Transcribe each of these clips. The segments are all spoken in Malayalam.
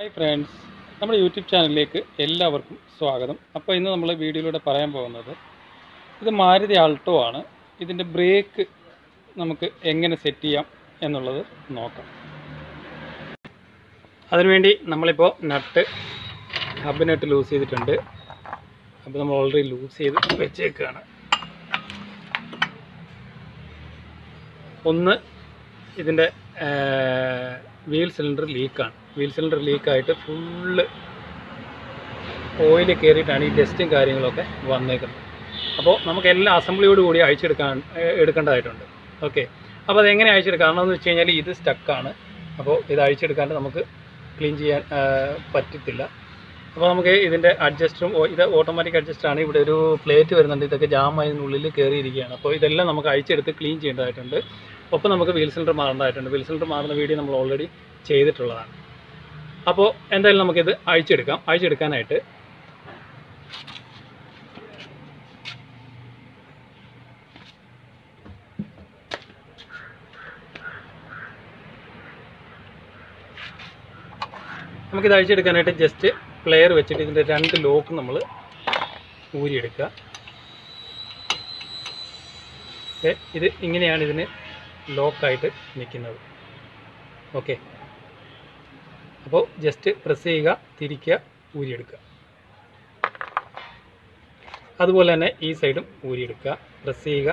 ഹായ് ഫ്രണ്ട്സ് നമ്മുടെ യൂട്യൂബ് ചാനലിലേക്ക് എല്ലാവർക്കും സ്വാഗതം അപ്പോൾ ഇന്ന് നമ്മൾ വീഡിയോയിലൂടെ പറയാൻ പോകുന്നത് ഇത് മാരുതി ആൾട്ടോ ആണ് ഇതിൻ്റെ ബ്രേക്ക് നമുക്ക് എങ്ങനെ സെറ്റ് ചെയ്യാം എന്നുള്ളത് നോക്കാം അതിനുവേണ്ടി നമ്മളിപ്പോൾ നട്ട് ഹബ് നട്ട് ലൂസ് ചെയ്തിട്ടുണ്ട് അപ്പോൾ നമ്മൾ ഓൾറെഡി ലൂസ് ചെയ്ത് വെച്ചേക്കാണ് ഒന്ന് ഇതിൻ്റെ വീൽ സിലിണ്ടർ ലീക്കാണ് വീൽ സിലിണ്ടർ ലീക്കായിട്ട് ഫുള്ള് ഓയിൽ കയറിയിട്ടാണ് ഈ ഡസ്റ്റും കാര്യങ്ങളൊക്കെ വന്നേക്കുന്നത് അപ്പോൾ നമുക്ക് എല്ലാ അസംബ്ലിയോട് കൂടി അഴിച്ചെടുക്കാൻ ഏഹ് എടുക്കേണ്ടതായിട്ടുണ്ട് ഓക്കെ അപ്പോൾ അതെങ്ങനെ അഴിച്ചെടുക്കാം കാരണം എന്ന് വെച്ച് കഴിഞ്ഞാൽ ഇത് സ്റ്റക്കാണ് അപ്പോൾ ഇത് അഴിച്ചെടുക്കാണ്ട് നമുക്ക് ക്ലീൻ ചെയ്യാൻ ഏഹ് പറ്റത്തില്ല അപ്പോൾ നമുക്ക് ഇതിൻ്റെ അഡ്ജസ്റ്ററും ഇത് ഓട്ടോമാറ്റിക് അഡ്ജസ്റ്ററാണ് ഇവിടെ ഒരു പ്ലേറ്റ് വരുന്നുണ്ട് ഇതൊക്കെ ജാം അതിനുള്ളിൽ കയറിയിരിക്കുകയാണ് അപ്പോൾ ഇതെല്ലാം നമുക്ക് അഴിച്ചെടുത്ത് ക്ലീൻ ചെയ്യേണ്ടതായിട്ടുണ്ട് ഒപ്പം നമുക്ക് വീൽ സിലിണ്ടർ മാറേണ്ടതായിട്ടുണ്ട് വീൽ സിലിണ്ടർ മാറുന്ന വീഡിയോ നമ്മൾ ഓൾറെഡി ചെയ്തിട്ടുള്ളതാണ് അപ്പോൾ എന്തായാലും നമുക്കിത് അഴിച്ചെടുക്കാം അഴിച്ചെടുക്കാനായിട്ട് നമുക്കിത് അഴിച്ചെടുക്കാനായിട്ട് ജസ്റ്റ് പ്ലെയർ വെച്ചിട്ട് ഇതിൻ്റെ രണ്ട് ലോക്ക് നമ്മൾ ഊരിയെടുക്കുക ഓക്കെ ഇത് ഇങ്ങനെയാണ് ഇതിന് ലോക്കായിട്ട് നിൽക്കുന്നത് ഓക്കെ അപ്പോൾ ജസ്റ്റ് പ്രസ് ചെയ്യുക തിരിക്കുക ഊരിയെടുക്കുക അതുപോലെ തന്നെ ഈ സൈഡും ഊരിയെടുക്കുക പ്രസ് ചെയ്യുക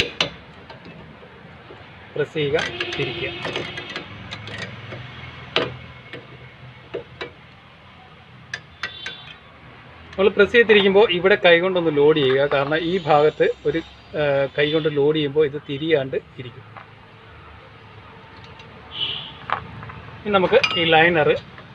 പ്രസ് ചെയ്യുക തിരിക്കുക നമ്മൾ പ്രസ് ചെയ്തിരിക്കുമ്പോൾ ഇവിടെ കൈകൊണ്ടൊന്ന് ലോഡ് ചെയ്യുക കാരണം ഈ ഭാഗത്ത് ഒരു ആ, കൈകൊണ്ട് ലോഡ് ചെയ്യുമ്പോൾ ഇത് തിരിയാണ്ട് ഇരിക്കും ഇനി നമുക്ക് ഈ ലൈനർ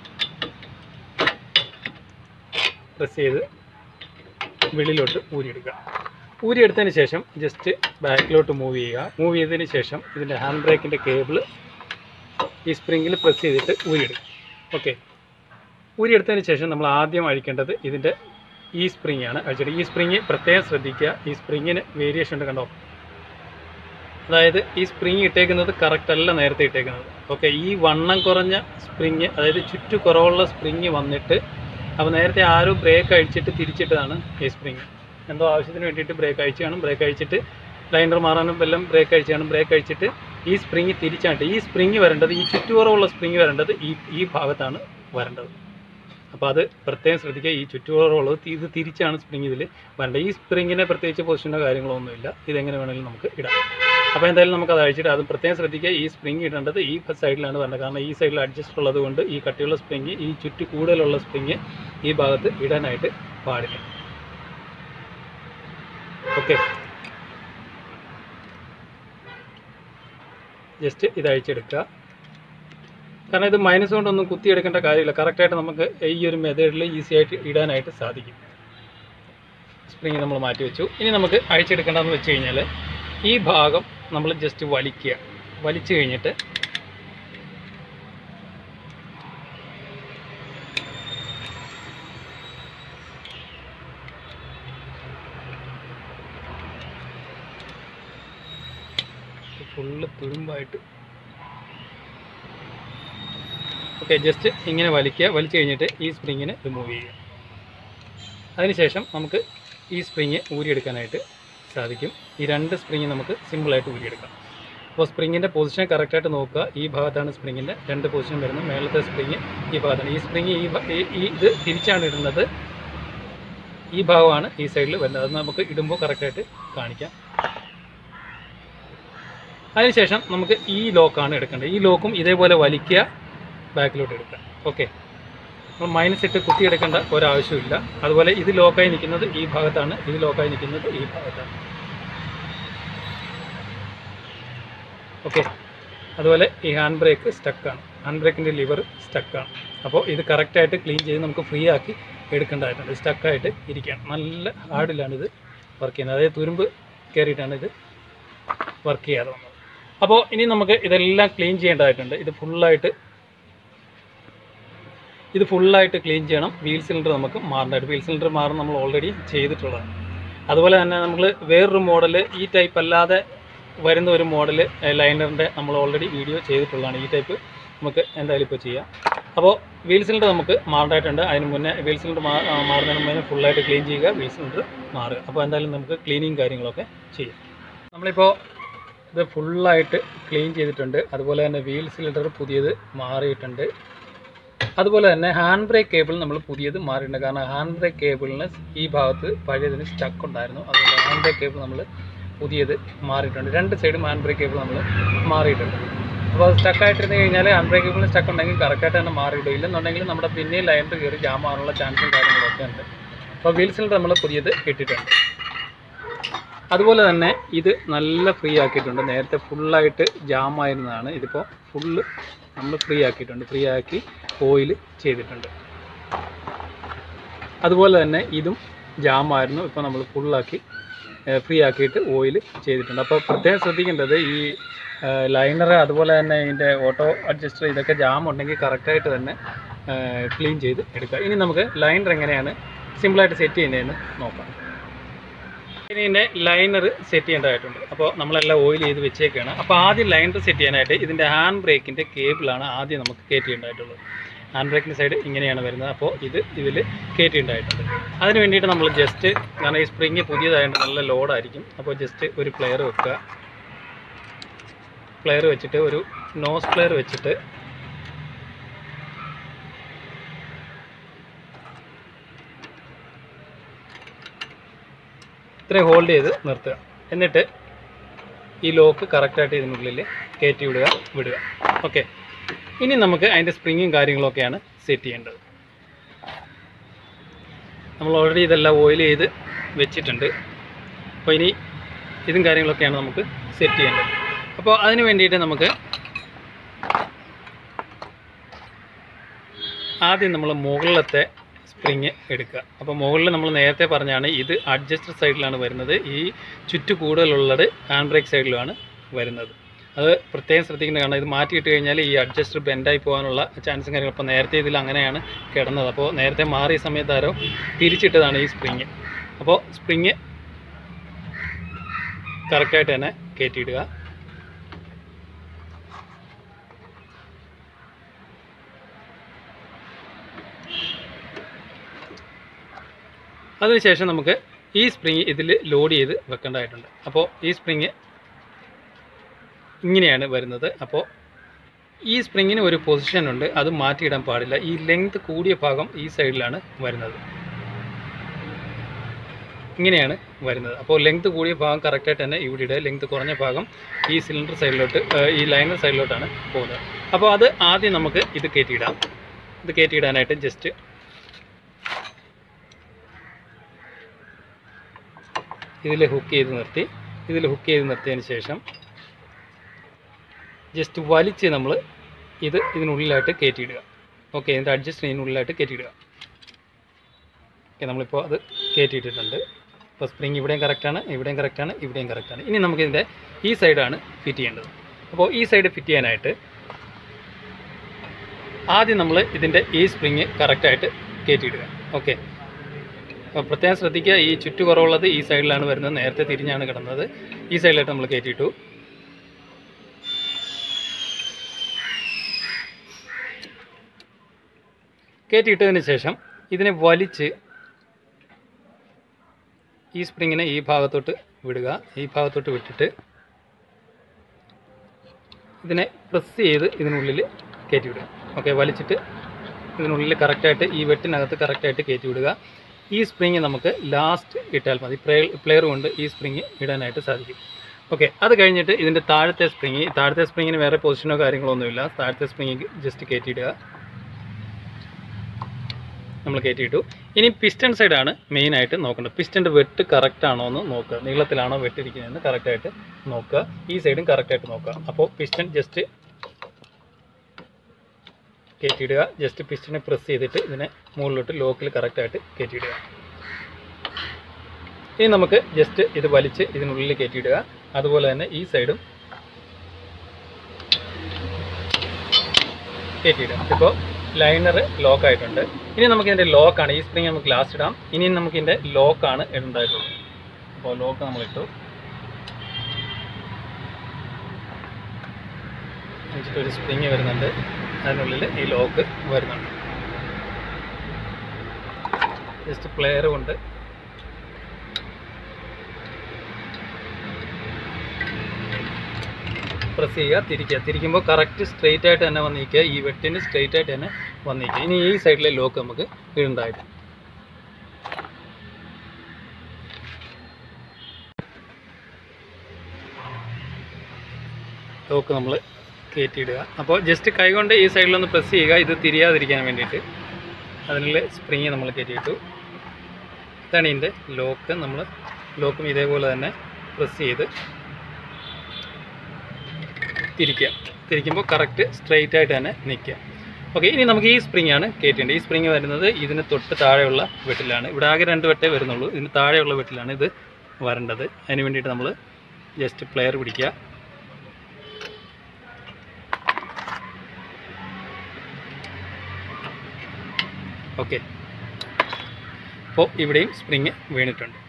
പ്രസ് ചെയ്ത് വെളിയിലോട്ട് ഊരിയെടുക്കുക ഊരിയെടുത്തതിന് ശേഷം ജസ്റ്റ് ബാക്കിലോട്ട് മൂവ് ചെയ്യുക മൂവ് ചെയ്തതിന് ശേഷം ഇതിൻ്റെ ഹാൻഡ് ബ്രേക്കിൻ്റെ കേബിൾ ഈ സ്പ്രിങ്ങിൽ പ്രസ് ചെയ്തിട്ട് ഊരിയെടുക്കുക ഓക്കെ ഊരിയെടുത്തതിന് ശേഷം നമ്മൾ ആദ്യം അഴിക്കേണ്ടത് ഇതിൻ്റെ ഈ സ്പ്രിങ് ആണ് അഴിച്ചിട്ട് ഈ സ്പ്രിങ് പ്രത്യേകം ശ്രദ്ധിക്കുക ഈ സ്പ്രിങ്ങിന് വേരിയേഷൻ ഉണ്ട് കണ്ടോ അതായത് ഈ സ്പ്രിങ് ഇട്ടേക്കുന്നത് കറക്റ്റ് അല്ല നേരത്തെ ഇട്ടേക്കുന്നത് ഓക്കെ ഈ വണ്ണം കുറഞ്ഞ സ്പ്രിങ് അതായത് ചുറ്റു കുറവുള്ള സ്പ്രിങ് വന്നിട്ട് അപ്പോൾ നേരത്തെ ആരോ ബ്രേക്ക് അഴിച്ചിട്ട് തിരിച്ചിട്ടതാണ് ഈ സ്പ്രിങ് എന്തോ ആവശ്യത്തിന് വേണ്ടിയിട്ട് ബ്രേക്ക് അഴിച്ച് കാണും ബ്രേക്ക് അഴിച്ചിട്ട് ലൈനർ മാറാനും എല്ലാം ബ്രേക്ക് അഴിച്ച് കാണും ബ്രേക്ക് അഴിച്ചിട്ട് ഈ സ്പ്രിങ് തിരിച്ചാണ്ട് ഈ സ്പ്രിങ് വരേണ്ടത് ഈ ചുറ്റുപുറമുള്ള സ്പ്രിങ് വരേണ്ടത് ഈ ഈ ഭാഗത്താണ് വരേണ്ടത് അപ്പോൾ അത് പ്രത്യേകം ശ്രദ്ധിക്കുക ഈ ചുറ്റുപുറമുള്ളത് തി- ഇത് തിരിച്ചാണ് സ്പ്രിങ് ഇതിൽ വരേണ്ടത് ഈ സ്പ്രിങ്ങിനെ പ്രത്യേകിച്ച് പൊസിഷനോ കാര്യങ്ങളോ ഒന്നുമില്ല ഇതെങ്ങനെ വേണമെങ്കിലും നമുക്ക് ഇടാം അപ്പോൾ എന്തായാലും നമുക്ക് അത് അഴിച്ചിട്ട് അത് പ്രത്യേകം ശ്രദ്ധിക്കുക ഈ സ്പ്രിങ് ഇടേണ്ടത് ഈ സൈഡിലാണ് വരേണ്ടത് കാരണം ഈ സൈഡിൽ അഡ്ജസ്റ്റ് ഉള്ളത് കൊണ്ട് ഈ കട്ടിയുള്ള സ്പ്രിങ് ഈ ചുറ്റു കൂടുതലുള്ള സ്പ്രിങ് ഈ ഭാഗത്ത് ഇടാനായിട്ട് പാടില്ല ഓക്കെ ജസ്റ്റ് ഇത് അഴിച്ചെടുക്കുക കാരണം ഇത് മൈനസ് കൊണ്ടൊന്നും കുത്തിയെടുക്കേണ്ട കാര്യമില്ല കറക്റ്റായിട്ട് നമുക്ക് ഈ ഒരു മെത്തേഡിൽ ഈസി ആയിട്ട് ഇടാനായിട്ട് സാധിക്കും സ്പ്രിങ് നമ്മൾ മാറ്റി വെച്ചു ഇനി നമുക്ക് അഴിച്ചെടുക്കേണ്ടതെന്ന് വെച്ച് കഴിഞ്ഞാൽ ഈ ഭാഗം നമ്മൾ ജസ്റ്റ് വലിക്കുക വലിച്ചു കഴിഞ്ഞിട്ട് ഫുള്ള് തുരുമ്പായിട്ട് ഓക്കെ ജസ്റ്റ് ഇങ്ങനെ വലിക്കുക വലിച്ചു കഴിഞ്ഞിട്ട് ഈ സ്പ്രിങ്ങിനെ റിമൂവ് ചെയ്യുക അതിനുശേഷം നമുക്ക് ഈ സ്പ്രിങ് ഊരിയെടുക്കാനായിട്ട് സാധിക്കും ഈ രണ്ട് സ്പ്രിങ് നമുക്ക് സിമ്പിളായിട്ട് ഊരിയെടുക്കാം അപ്പോൾ സ്പ്രിങ്ങിൻ്റെ പൊസിഷൻ കറക്റ്റായിട്ട് നോക്കുക ഈ ഭാഗത്താണ് സ്പ്രിങ്ങിൻ്റെ രണ്ട് പൊസിഷൻ വരുന്നത് മേളത്തെ സ്പ്രിങ് ഈ ഭാഗത്താണ് ഈ സ്പ്രിങ് ഈ ഭ- ഈ- ഈ ഇത് തിരിച്ചാണ് ഇടുന്നത് ഈ ഭാഗമാണ് ഈ സൈഡിൽ വരുന്നത് അത് നമുക്ക് ഇടുമ്പോൾ കറക്റ്റായിട്ട് കാണിക്കാം അതിനുശേഷം നമുക്ക് ഈ ലോക്കാണ് എടുക്കേണ്ടത് ഈ ലോക്കും ഇതേപോലെ വലിക്കുക ബാക്കിലോട്ട് എടുക്കുക ഓക്കെ നമ്മൾ മൈനസ് ഇട്ട് കുത്തിയെടുക്കേണ്ട ഒരാവശ്യമില്ല അതുപോലെ ഇത് ലോക്കായി നിൽക്കുന്നത് ഈ ഭാഗത്താണ് ഇത് ലോക്കായി നിൽക്കുന്നത് ഈ ഭാഗത്താണ് ഓക്കെ അതുപോലെ ഈ ഹാൻഡ് ബ്രേക്ക് സ്റ്റക്കാണ് ഹാൻഡ് ബ്രേക്കിൻ്റെ ലിവർ സ്റ്റക്കാണ് അപ്പോൾ ഇത് കറക്റ്റായിട്ട് ക്ലീൻ ചെയ്ത് നമുക്ക് ഫ്രീ ആക്കി എടുക്കേണ്ടതായിട്ടുണ്ട് സ്റ്റക്കായിട്ട് ഇരിക്കുകയാണ് നല്ല ഹാർഡിലാണ് ഇത് വർക്ക് ചെയ്യുന്നത് അതായത് തുരുമ്പ് കയറിയിട്ടാണ് ഇത് വർക്ക് ചെയ്യാതെ വന്നത് അപ്പോൾ ഇനി നമുക്ക് ഇതെല്ലാം ക്ലീൻ ചെയ്യേണ്ടതായിട്ടുണ്ട് ഇത് ഫുള്ളായിട്ട് ഇത് ഫുള്ളായിട്ട് ക്ലീൻ ചെയ്യണം വീൽ സിലിണ്ടർ നമുക്ക് മാറേണ്ടതായിട്ട് വീൽ സിലിണ്ടർ മാറും നമ്മൾ ഓൾറെഡി ചെയ്തിട്ടുള്ളതാണ് അതുപോലെ തന്നെ നമ്മൾ വേറൊരു മോഡൽ ഈ ടൈപ്പ് അല്ലാതെ വരുന്ന ഒരു മോഡൽ ലൈനറിൻ്റെ നമ്മൾ ഓൾറെഡി വീഡിയോ ചെയ്തിട്ടുള്ളതാണ് ഈ ടൈപ്പ് നമുക്ക് എന്തായാലും ഇപ്പോൾ ചെയ്യാം അപ്പോൾ വീൽ സിലിണ്ടർ നമുക്ക് മാറേണ്ടതായിട്ടുണ്ട് അതിന് മുന്നേ വീൽ സിലിണ്ടർ മാ ആ, മാറുന്നതിന് മുന്നേ ഫുള്ളായിട്ട് ക്ലീൻ ചെയ്യുക വീൽ സിലിണ്ടർ മാറുക അപ്പോൾ എന്തായാലും നമുക്ക് ക്ലീനിങ് കാര്യങ്ങളൊക്കെ ചെയ്യാം നമ്മളിപ്പോൾ ഇത് ഫുള്ളായിട്ട് ക്ലീൻ ചെയ്തിട്ടുണ്ട് അതുപോലെ തന്നെ വീൽ സിലിണ്ടർ പുതിയത് മാറിയിട്ടുണ്ട് അതുപോലെ തന്നെ ഹാൻഡ് ബ്രേക്ക് കേബിൾ നമ്മൾ പുതിയത് മാറിയിട്ടുണ്ട് കാരണം ഹാൻഡ് ബ്രേക്ക് കേബിളിന് ഈ ഭാഗത്ത് പഴയതിന് സ്റ്റക്ക് ഉണ്ടായിരുന്നു അതുകൊണ്ട് ഹാൻഡ് ബ്രേക്ക് കേബിൾ നമ്മൾ പുതിയത് മാറിയിട്ടുണ്ട് രണ്ട് സൈഡും ഹാൻഡ് ബ്രേക്ക് കേബിൾ നമ്മൾ മാറിയിട്ടുണ്ട് അപ്പോൾ അത് സ്റ്റക്ക് ആയിട്ടിരുന്ന് കഴിഞ്ഞാൽ ഹാൻഡ് ബ്രേക്ക് കേബിളിന് സ്റ്റക്ക് ഉണ്ടെങ്കിൽ കറക്റ്റായിട്ട് തന്നെ മാറിയിടും ഇല്ലെന്നുണ്ടെങ്കിൽ നമ്മുടെ പിന്നെ ലൈനിൽ കയറി ജാം ആവാനുള്ള ചാൻസും കാര്യങ്ങളൊക്കെ ഉണ്ട് അപ്പോൾ വീൽ സിലിണ്ടർ നമ്മൾ പുതിയത് ഇട്ടിട്ടുണ്ട് അതുപോലെ തന്നെ ഇത് നല്ല ഫ്രീ ആക്കിയിട്ടുണ്ട് നേരത്തെ ഫുള്ളായിട്ട് ജാം ആയിരുന്നതാണ് ഇതിപ്പോൾ ഫുള്ള് നമ്മൾ ഫ്രീ ആക്കിയിട്ടുണ്ട് ഫ്രീ ആക്കി ഓയിൽ ചെയ്തിട്ടുണ്ട് അതുപോലെ തന്നെ ഇതും ജാം ആയിരുന്നു ഇപ്പോൾ നമ്മൾ ഫുള്ളാക്കി ഫ്രീ ആക്കിയിട്ട് ഓയിൽ ചെയ്തിട്ടുണ്ട് അപ്പോൾ പ്രത്യേകം ശ്രദ്ധിക്കേണ്ടത് ഈ ലൈനർ അതുപോലെ തന്നെ ഇതിൻ്റെ ഓട്ടോ അഡ്ജസ്റ്റർ ഇതൊക്കെ ജാം ഉണ്ടെങ്കിൽ കറക്റ്റായിട്ട് തന്നെ ക്ലീൻ ചെയ്ത് എടുക്കുക ഇനി നമുക്ക് ലൈനർ എങ്ങനെയാണ് സിമ്പിളായിട്ട് സെറ്റ് ചെയ്യുന്നതെന്ന് നോക്കാം ഇനി ഇതിൻ്റെ ലൈനർ സെറ്റ് ചെയ്യേണ്ടതായിട്ടുണ്ട് അപ്പോൾ നമ്മളെല്ലാം ഓയിൽ ചെയ്ത് വെച്ചേക്കാണ് അപ്പോൾ ആദ്യം ലൈനർ സെറ്റ് ചെയ്യാനായിട്ട് ഇതിൻ്റെ ഹാൻഡ് ബ്രേക്കിൻ്റെ കേബിളാണ് ആദ്യം നമുക്ക് കയറ്റിയിട്ടുണ്ടായിട്ടുള്ളത് ഹാൻഡ് ബ്രേക്കിൻ്റെ സൈഡ് ഇങ്ങനെയാണ് വരുന്നത് അപ്പോൾ ഇത് ഇതിൽ കയറ്റിയിട്ടുണ്ടായിട്ടുണ്ട് അതിന് വേണ്ടിയിട്ട് നമ്മൾ ജസ്റ്റ് കാരണം ഈ സ്പ്രിങ് പുതിയതായതുകൊണ്ട് നല്ല ലോഡായിരിക്കും അപ്പോൾ ജസ്റ്റ് ഒരു പ്ലെയർ വെക്കുക പ്ലെയർ വെച്ചിട്ട് ഒരു നോസ് പ്ലെയർ വെച്ചിട്ട് ഇത്രയും ഹോൾഡ് ചെയ്ത് നിർത്തുക എന്നിട്ട് ഈ ലോക്ക് കറക്റ്റായിട്ട് ഇതിനുള്ളിൽ കയറ്റി വിടുക വിടുക ഓക്കെ ഇനി നമുക്ക് അതിൻ്റെ സ്പ്രിങ്ങും കാര്യങ്ങളൊക്കെയാണ് സെറ്റ് ചെയ്യേണ്ടത് നമ്മൾ ഓൾറെഡി ഇതെല്ലാം ഓയിൽ ചെയ്ത് വെച്ചിട്ടുണ്ട് അപ്പോൾ ഇനി ഇതും കാര്യങ്ങളൊക്കെയാണ് നമുക്ക് സെറ്റ് ചെയ്യേണ്ടത് അപ്പോൾ അതിന് വേണ്ടിയിട്ട് നമുക്ക് ആദ്യം നമ്മൾ മുകളിലത്തെ സ്പ്രിങ് എടുക്കുക അപ്പോൾ മുകളിൽ നമ്മൾ നേരത്തെ പറഞ്ഞാണ് ഇത് അഡ്ജസ്റ്റർ സൈഡിലാണ് വരുന്നത് ഈ ചുറ്റു കൂടുതലുള്ളത് ഹാൻഡ് ബ്രേക്ക് സൈഡിലുമാണ് വരുന്നത് അത് പ്രത്യേകം ശ്രദ്ധിക്കേണ്ട കാരണം ഇത് മാറ്റിയിട്ട് കഴിഞ്ഞാൽ ഈ അഡ്ജസ്റ്റർ ബെൻഡായി പോകാനുള്ള ചാൻസും കാര്യങ്ങളും അപ്പോൾ നേരത്തെ ഇതിൽ അങ്ങനെയാണ് കിടന്നത് അപ്പോൾ നേരത്തെ മാറിയ സമയത്ത് ആരോ തിരിച്ചിട്ടതാണ് ഈ സ്പ്രിങ് അപ്പോൾ സ്പ്രിങ് കറക്റ്റായിട്ട് തന്നെ കയറ്റിയിടുക അതിനുശേഷം നമുക്ക് ഈ സ്പ്രിങ് ഇതിൽ ലോഡ് ചെയ്ത് വെക്കേണ്ടതായിട്ടുണ്ട് അപ്പോൾ ഈ സ്പ്രിങ് ഇങ്ങനെയാണ് വരുന്നത് അപ്പോൾ ഈ സ്പ്രിങ്ങിന് ഒരു പൊസിഷൻ ഉണ്ട് അത് മാറ്റിയിടാൻ പാടില്ല ഈ ലെങ്ത് കൂടിയ ഭാഗം ഈ സൈഡിലാണ് വരുന്നത് ഇങ്ങനെയാണ് വരുന്നത് അപ്പോൾ ലെങ്ത് കൂടിയ ഭാഗം കറക്റ്റായിട്ട് തന്നെ ഇവിടെ ഇടുക ലെങ്ത് കുറഞ്ഞ ഭാഗം ഈ സിലിണ്ടർ സൈഡിലോട്ട് ഏഹ്, ഈ ലൈനർ സൈഡിലോട്ടാണ് പോകുന്നത് അപ്പോൾ അത് ആദ്യം നമുക്ക് ഇത് കയറ്റിയിടാം ഇത് കയറ്റിയിടാനായിട്ട് ജസ്റ്റ് ഇതിൽ ഹുക്ക് ചെയ്ത് നിർത്തി ഇതിൽ ഹുക്ക് ചെയ്ത് നിർത്തിയതിന് ശേഷം ജസ്റ്റ് വലിച്ച് നമ്മൾ ഇത് ഇതിനുള്ളിലായിട്ട് കയറ്റിയിടുക ഓക്കെ ഇതിൻ്റെ അഡ്ജസ്റ്റ് ഇതിനുള്ളിലായിട്ട് കയറ്റിയിടുക ഓക്കെ നമ്മളിപ്പോൾ അത് കയറ്റിയിട്ടിട്ടുണ്ട് ഇപ്പോൾ സ്പ്രിങ് ഇവിടെയും കറക്റ്റാണ് ഇവിടെയും കറക്റ്റാണ് ഇവിടെയും കറക്റ്റാണ് ഇനി നമുക്കിതിൻ്റെ ഈ സൈഡാണ് ഫിറ്റ് ചെയ്യേണ്ടത് അപ്പോൾ ഈ സൈഡ് ഫിറ്റ് ചെയ്യാനായിട്ട് ആദ്യം നമ്മൾ ഇതിൻ്റെ ഈ സ്പ്രിങ് കറക്റ്റായിട്ട് കയറ്റിയിടുക ഓക്കെ അപ്പോൾ പ്രത്യേകം ശ്രദ്ധിക്കുക ഈ ചുറ്റു കുറവുള്ളത് ഈ സൈഡിലാണ് വരുന്നത് നേരത്തെ തിരിഞ്ഞാണ് കിടന്നത് ഈ സൈഡിലായിട്ട് നമ്മൾ കയറ്റിയിട്ടു കയറ്റിയിട്ടതിന് ശേഷം ഇതിനെ വലിച്ച് ഈ സ്പ്രിങ്ങിനെ ഈ ഭാഗത്തോട്ട് വിടുക ഈ ഭാഗത്തോട്ട് വിട്ടിട്ട് ഇതിനെ പ്രസ് ചെയ്ത് ഇതിനുള്ളിൽ കയറ്റി വിടുക ഓക്കെ വലിച്ചിട്ട് ഇതിനുള്ളിൽ കറക്റ്റായിട്ട് ഈ വെട്ടിനകത്ത് കറക്റ്റായിട്ട് കയറ്റി വിടുക ഈ സ്പ്രിങ് നമുക്ക് ലാസ്റ്റ് ഇട്ടാൽ മതി പ്ലെയർ കൊണ്ട് ഈ സ്പ്രിങ് ഇടാനായിട്ട് സാധിക്കും ഓക്കെ അത് കഴിഞ്ഞിട്ട് ഇതിൻ്റെ താഴത്തെ സ്പ്രിങ് താഴത്തെ സ്പ്രിങ്ങിന് വേറെ പൊസിഷനോ കാര്യങ്ങളോ ഒന്നുമില്ല താഴത്തെ സ്പ്രിങ് ജസ്റ്റ് കയറ്റിയിടുക നമ്മൾ കയറ്റിയിട്ടു ഇനി പിസ്റ്റൺ സൈഡാണ് മെയിനായിട്ട് നോക്കേണ്ടത് പിസ്റ്റൻ്റെ വെട്ട് കറക്റ്റ് ആണോ എന്ന് നോക്കുക നീളത്തിലാണോ വെട്ടിരിക്കുന്നതെന്ന് കറക്റ്റായിട്ട് നോക്കുക ഈ സൈഡും കറക്റ്റായിട്ട് നോക്കുക അപ്പോൾ പിസ്റ്റൺ ജസ്റ്റ് കയറ്റിയിടുക ജസ്റ്റ് പിസ്റ്റനെ പ്രസ് ചെയ്തിട്ട് ഇതിനെ മുകളിലോട്ട് ലോക്കിൽ കറക്റ്റായിട്ട് കയറ്റിയിടുക ഇനി നമുക്ക് ജസ്റ്റ് ഇത് വലിച്ച് ഇതിനുള്ളിൽ കയറ്റിയിടുക അതുപോലെ തന്നെ ഈ സൈഡും കയറ്റിയിടുക ഇപ്പോൾ ലൈനർ ലോക്ക് ആയിട്ടുണ്ട് ഇനി നമുക്ക് ഇതിൻ്റെ ലോക്കാണ് ഈ സ്പ്രിങ് നമുക്ക് ലാസ്റ്റ് ഇടാം ഇനി നമുക്ക് ഇതിൻ്റെ ലോക്കാണ് ഇടേണ്ടതായിട്ടുള്ളത് അപ്പോൾ ലോക്ക് നമ്മൾ ഇട്ടു വെച്ചിട്ട് ഒരു സ്പ്രിങ് വരുന്നുണ്ട് അതിനുള്ളിൽ ഈ ലോക്ക് വരുന്നുണ്ട് ജസ്റ്റ് പ്ലെയർ കൊണ്ട് പ്രസ് ചെയ്യുക തിരിക്കുക തിരിക്കുമ്പോൾ കറക്റ്റ് സ്ട്രെയിറ്റ് ആയിട്ട് തന്നെ വന്നിരിക്കുക ഈ വെട്ടിന് സ്ട്രെയിറ്റ് ആയിട്ട് തന്നെ വന്നിരിക്കുക ഇനി ഈ സൈഡിലെ ലോക്ക് നമുക്ക് ഇടണ്ടായിട്ട് ലോക്ക് നമ്മൾ കയറ്റിയിടുക അപ്പോൾ ജസ്റ്റ് കൈകൊണ്ട് ഈ സൈഡിലൊന്ന് പ്രസ് ചെയ്യുക ഇത് തിരിയാതിരിക്കാൻ വേണ്ടിയിട്ട് അതിനുള്ള സ്പ്രിങ് നമ്മൾ കയറ്റിയിട്ടു ഇതാണ് ഇതിൻ്റെ ലോക്ക് നമ്മൾ ലോക്കും ഇതേപോലെ തന്നെ പ്രസ് ചെയ്ത് തിരിക്കുക തിരിക്കുമ്പോൾ കറക്റ്റ് സ്ട്രെയിറ്റ് ആയിട്ട് തന്നെ നിൽക്കുക ഓക്കെ ഇനി നമുക്ക് ഈ സ്പ്രിങ് ആണ് കയറ്റേണ്ടത് ഈ സ്പ്രിങ് വരുന്നത് ഇതിന് തൊട്ട് താഴെയുള്ള വെട്ടിലാണ് ഇവിടെ ആകെ രണ്ട് വെട്ടേ വരുന്നുള്ളൂ ഇതിന് താഴെയുള്ള വെട്ടിലാണ് ഇത് വരേണ്ടത് അതിന് വേണ്ടിയിട്ട് നമ്മൾ ജസ്റ്റ് പ്ലെയർ പിടിക്കുക ഓക്കെ അപ്പോൾ ഇവിടെയും സ്പ്രിങ് വീണിട്ടുണ്ട്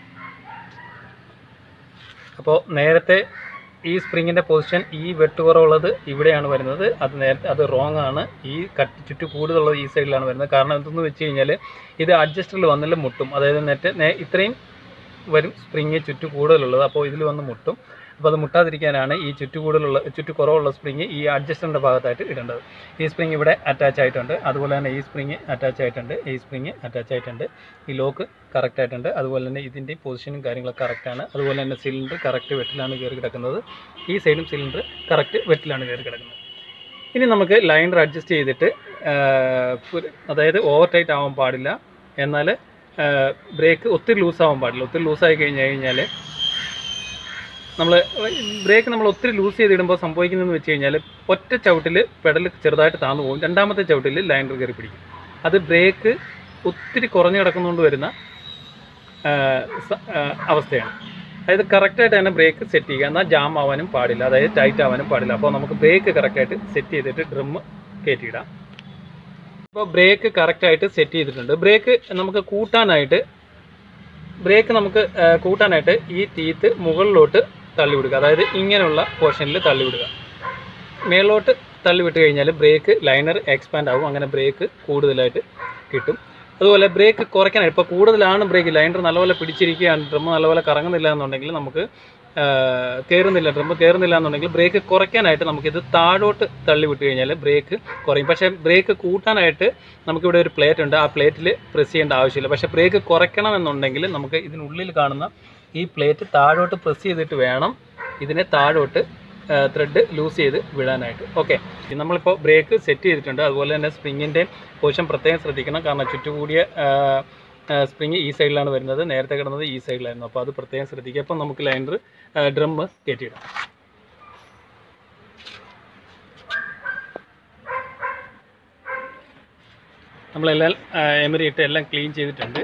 അപ്പോൾ നേരത്തെ ഈ സ്പ്രിങ്ങിൻ്റെ പൊസിഷൻ ഈ വെട്ടുകുറവുള്ളത് ഇവിടെയാണ് വരുന്നത് അത് നേരത്തെ അത് റോങ് ആണ് ഈ കട്ട് ചുറ്റു കൂടുതലുള്ളത് ഈ സൈഡിലാണ് വരുന്നത് കാരണം എന്തെന്ന് വെച്ച് കഴിഞ്ഞാൽ ഇത് അഡ്ജസ്റ്ററിൽ വന്നില്ല മുട്ടും അതായത് നെറ്റ് നേ- ഇത്രയും വരും സ്പ്രിങ് ചുറ്റു കൂടുതലുള്ളത് അപ്പോൾ ഇതിൽ വന്ന് മുട്ടും അപ്പോൾ അത് മുട്ടാതിരിക്കാനാണ് ഈ ചുറ്റു കൂടുതലുള്ള ചുറ്റു കുറവുള്ള സ്പ്രിങ് ഈ അഡ്ജസ്റ്ററിൻ്റെ ഭാഗത്തായിട്ട് ഇടേണ്ടത് ഈ സ്പ്രിങ് ഇവിടെ അറ്റാച്ച് ആയിട്ടുണ്ട് അതുപോലെ തന്നെ ഈ സ്പ്രിങ് അറ്റാച്ച് ആയിട്ടുണ്ട് ഈ സ്പ്രിങ് അറ്റാച്ച് ആയിട്ടുണ്ട് ഈ ലോക്ക് കറക്റ്റ് ആയിട്ടുണ്ട് അതുപോലെ തന്നെ ഇതിൻ്റെ പൊസിഷനും കാര്യങ്ങളൊക്കെ കറക്റ്റാണ് അതുപോലെ തന്നെ സിലിണ്ടർ കറക്റ്റ് വെട്ടിലാണ് കയറി കിടക്കുന്നത് ഈ സൈഡും സിലിണ്ടർ കറക്റ്റ് വെട്ടിലാണ് കയറി കിടക്കുന്നത് ഇനി നമുക്ക് ലൈനർ അഡ്ജസ്റ്റ് ചെയ്തിട്ട് ആ, ഒരു- അതായത് ഓവർ ടൈറ്റ് ആവാൻ പാടില്ല എന്നാൽ ബ്രേക്ക് ഒത്തിരി ലൂസ് ആവാൻ പാടില്ല ഒത്തിരി ലൂസായി കഴിഞ്ഞ് കഴിഞ്ഞാൽ നമ്മൾ ബ്രേക്ക് നമ്മൾ ഒത്തിരി ലൂസ് ചെയ്തിടുമ്പോൾ സംഭവിക്കുന്നതെന്ന് വെച്ച് കഴിഞ്ഞാൽ ഒറ്റ ചവിട്ടിൽ പെഡൽ ചെറുതായിട്ട് താന്നു പോകും രണ്ടാമത്തെ ചവിട്ടിൽ ലൈനർ കയറി പിടിക്കും അത് ബ്രേക്ക് ഒത്തിരി കുറഞ്ഞു കിടക്കുന്നതുകൊണ്ട് വരുന്ന ആ, സ- ആ, അവസ്ഥയാണ് അതായത് കറക്റ്റായിട്ട് തന്നെ ബ്രേക്ക് സെറ്റ് ചെയ്യുക എന്നാൽ ജാം ആവാനും പാടില്ല അതായത് ടൈറ്റ് ആവാനും പാടില്ല അപ്പോൾ നമുക്ക് ബ്രേക്ക് കറക്റ്റായിട്ട് സെറ്റ് ചെയ്തിട്ട് ഡ്രം കയറ്റിയിടാം ഇപ്പോൾ ബ്രേക്ക് കറക്റ്റായിട്ട് സെറ്റ് ചെയ്തിട്ടുണ്ട് ബ്രേക്ക് നമുക്ക് കൂട്ടാനായിട്ട് ബ്രേക്ക് നമുക്ക് ആ, കൂട്ടാനായിട്ട് ഈ ടീത്ത് മുകളിലോട്ട് തള്ളിവിടുക അതായത് ഇങ്ങനെയുള്ള പോർഷനിൽ തള്ളിവിടുക മേളിലോട്ട് തള്ളിവിട്ട് കഴിഞ്ഞാൽ ബ്രേക്ക് ലൈനർ എക്സ്പാൻഡ് ആവും അങ്ങനെ ബ്രേക്ക് കൂടുതലായിട്ട് കിട്ടും അതുപോലെ ബ്രേക്ക് കുറയ്ക്കാനായിട്ട് ഇപ്പോൾ കൂടുതലാണ് ബ്രേക്ക് ലൈനർ നല്ലപോലെ പിടിച്ചിരിക്കുകയാണ് ഡ്രം നല്ലപോലെ കറങ്ങുന്നില്ല എന്നുണ്ടെങ്കിൽ നമുക്ക് ആ, കയറുന്നില്ല ഡ്രം കയറുന്നില്ല എന്നുണ്ടെങ്കിൽ ബ്രേക്ക് കുറയ്ക്കാനായിട്ട് നമുക്കിത് താഴോട്ട് തള്ളി വിട്ട് കഴിഞ്ഞാൽ ബ്രേക്ക് കുറയും പക്ഷേ ബ്രേക്ക് കൂട്ടാനായിട്ട് നമുക്കിവിടെ ഒരു പ്ലേറ്റ് ഉണ്ട് ആ പ്ലേറ്റിൽ പ്രസ് ചെയ്യേണ്ട ആവശ്യമില്ല പക്ഷേ ബ്രേക്ക് കുറയ്ക്കണമെന്നുണ്ടെങ്കിൽ നമുക്ക് ഇതിനുള്ളിൽ കാണുന്ന ഈ പ്ലേറ്റ് താഴോട്ട് പ്രസ് ചെയ്തിട്ട് വേണം ഇതിനെ താഴോട്ട് ത്രെഡ് ലൂസ് ചെയ്ത് വിടാനായിട്ട് ഓക്കെ നമ്മളിപ്പോൾ ബ്രേക്ക് സെറ്റ് ചെയ്തിട്ടുണ്ട് അതുപോലെ തന്നെ സ്പ്രിങ്ങിൻ്റെ പൊസിഷൻ പ്രത്യേകം ശ്രദ്ധിക്കണം കാരണം ചുറ്റുകൂടിയ സ്പ്രിങ് ഈ സൈഡിലാണ് വരുന്നത് നേരത്തെ കിടന്നത് ഈ സൈഡിലായിരുന്നു അപ്പോൾ അത് പ്രത്യേകം ശ്രദ്ധിക്കുക അപ്പോൾ നമുക്ക് ലൈനർ ഡ്രം കയറ്റിയിടാം നമ്മളെല്ലാം എമരി ഇട്ട് എല്ലാം ക്ലീൻ ചെയ്തിട്ടുണ്ട്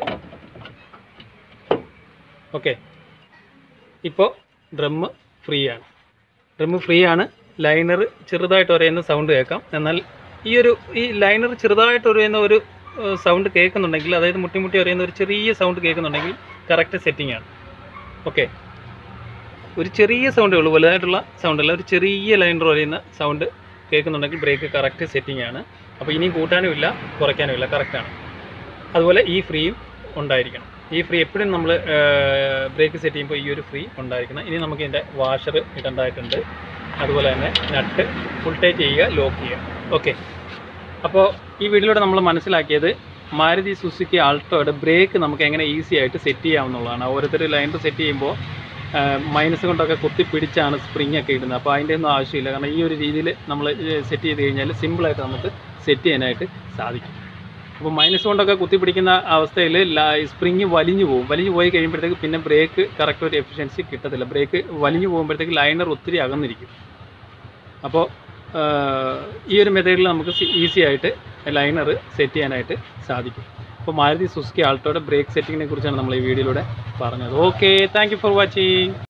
ഓക്കെ ഇപ്പോൾ ഡ്രമ്മ് ഫ്രീ ആണ് ഡ്രമ്മ് ഫ്രീ ആണ് ലൈനർ ചെറുതായിട്ട് ഒരയുന്ന സൗണ്ട് കേൾക്കാം എന്നാൽ ഈ ഒരു ഈ ലൈനർ ചെറുതായിട്ട് ഒരയുന്ന ഒരു സൗണ്ട് കേൾക്കുന്നുണ്ടെങ്കിൽ അതായത് മുട്ടി മുട്ടി ഒരയുന്ന ഒരു ചെറിയ സൗണ്ട് കേൾക്കുന്നുണ്ടെങ്കിൽ കറക്റ്റ് സെറ്റിംഗ് ആണ് ഓക്കെ ഒരു ചെറിയ സൗണ്ടേ ഉള്ളൂ വലുതായിട്ടുള്ള സൗണ്ട് അല്ല ഒരു ചെറിയ ലൈനർ ഒരയുന്ന സൗണ്ട് കേൾക്കുന്നുണ്ടെങ്കിൽ ബ്രേക്ക് കറക്റ്റ് സെറ്റിംഗ് ആണ് അപ്പോൾ ഇനിയും കൂട്ടാനും ഇല്ല കുറയ്ക്കാനും ഇല്ല കറക്റ്റാണ് അതുപോലെ ഈ ഫ്രീയും ഉണ്ടായിരിക്കണം ഈ ഫ്രീ എപ്പോഴും നമ്മൾ ബ്രേക്ക് സെറ്റ് ചെയ്യുമ്പോൾ ഈ ഒരു ഫ്രീ ഉണ്ടായിരിക്കണം ഇനി നമുക്ക് ഇതിൻ്റെ വാഷർ ഇടേണ്ടതായിട്ടുണ്ട് അതുപോലെ തന്നെ നട്ട് ഫുൾ ടൈറ്റ് ചെയ്യുക ലോക്ക് ചെയ്യുക ഓക്കെ അപ്പോൾ ഈ വീഡിയോയിലൂടെ നമ്മൾ മനസ്സിലാക്കിയത് മാരുതി സുസുക്കി ആൾട്ടോയുടെ ബ്രേക്ക് നമുക്ക് എങ്ങനെ ഈസി ആയിട്ട് സെറ്റ് ചെയ്യാവുന്നതാണ് ഓരോരുത്തർ ലൈനർ സെറ്റ് ചെയ്യുമ്പോൾ മൈനസ് കൊണ്ടൊക്കെ കുത്തി പിടിച്ചാണ് സ്പ്രിങ് ഒക്കെ ഇടുന്നത് അപ്പോൾ അതിൻ്റെ ഒന്നും ആവശ്യമില്ല കാരണം ഈ ഒരു രീതിയിൽ നമ്മൾ സെറ്റ് ചെയ്ത് കഴിഞ്ഞാൽ സിമ്പിളായിട്ട് നമുക്ക് സെറ്റ് ചെയ്യാനായിട്ട് സാധിക്കും അപ്പോൾ മൈനസ് കൊണ്ടൊക്കെ കുത്തി പിടിക്കുന്ന അവസ്ഥയിൽ സ്പ്രിങ് വലിഞ്ഞു പോകും വലിഞ്ഞു പോയി കഴിയുമ്പോഴത്തേക്ക് പിന്നെ ബ്രേക്ക് കറക്റ്റ് ഒരു എഫിഷ്യൻസി കിട്ടത്തില്ല ബ്രേക്ക് വലിഞ്ഞു പോകുമ്പോഴത്തേക്ക് ലൈനർ ഒത്തിരി അകന്നിരിക്കും അപ്പോൾ ഈ ഒരു മെത്തേഡിൽ നമുക്ക് ഈസി ആയിട്ട് ലൈനർ സെറ്റ് ചെയ്യാനായിട്ട് സാധിക്കും അപ്പോൾ മാരുതി സുസുക്കി ആൾട്ടോയുടെ ബ്രേക്ക് സെറ്റിങ്ങിനെ കുറിച്ചാണ് നമ്മൾ ഈ വീഡിയോയിലൂടെ പറഞ്ഞത് ഓക്കെ താങ്ക് ഫോർ വാച്ചിങ്